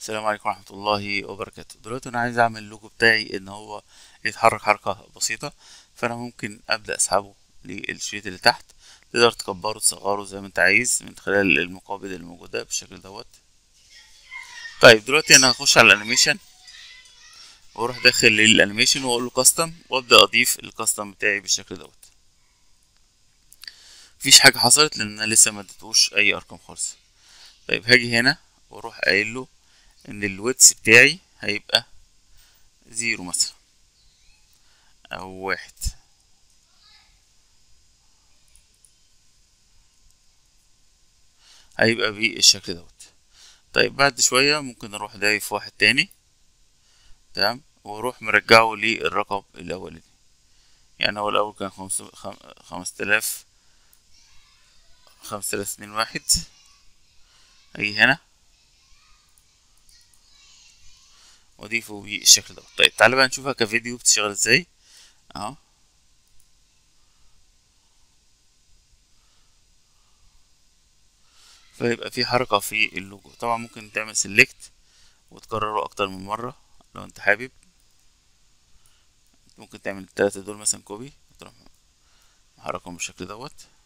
السلام عليكم ورحمة الله وبركاته دلوقتي انا عايز اعمل اللوجو بتاعي ان هو يتحرك حركة بسيطة فانا ممكن ابدأ اسحبه للشريط اللي تحت تقدر تكبره تصغره زي ما انت عايز من خلال المقابل الموجودة بالشكل دوت طيب دلوقتي انا هخش على الانيميشن واروح داخل للانيميشن واقول له كاستم وابدا اضيف الكاستم بتاعي بالشكل دوت مفيش حاجة حصلت لان انا لسه ما اديتوش اي ارقام خالص طيب هاجي هنا واروح قايل له ان الويتس بتاعي هيبقى زيرو مثلا او واحد هيبقى بالشكل دوت طيب بعد شوية ممكن اروح ضايف واحد تاني تمام واروح مرجعه للرقم الاولاني يعني هو الاول كان خمس خمسة الاف خمسة الاف اتنين واحد اجي هنا واضيفه بالشكل دوت طيب تعالى بقى نشوفها كفيديو بتشتغل ازاي اهو فيبقى في حركة في اللوجو طبعا ممكن تعمل سيلكت وتكرره اكتر من مرة لو انت حابب ممكن تعمل التلاتة دول مثلا كوبي وتروح محركهم بالشكل دوت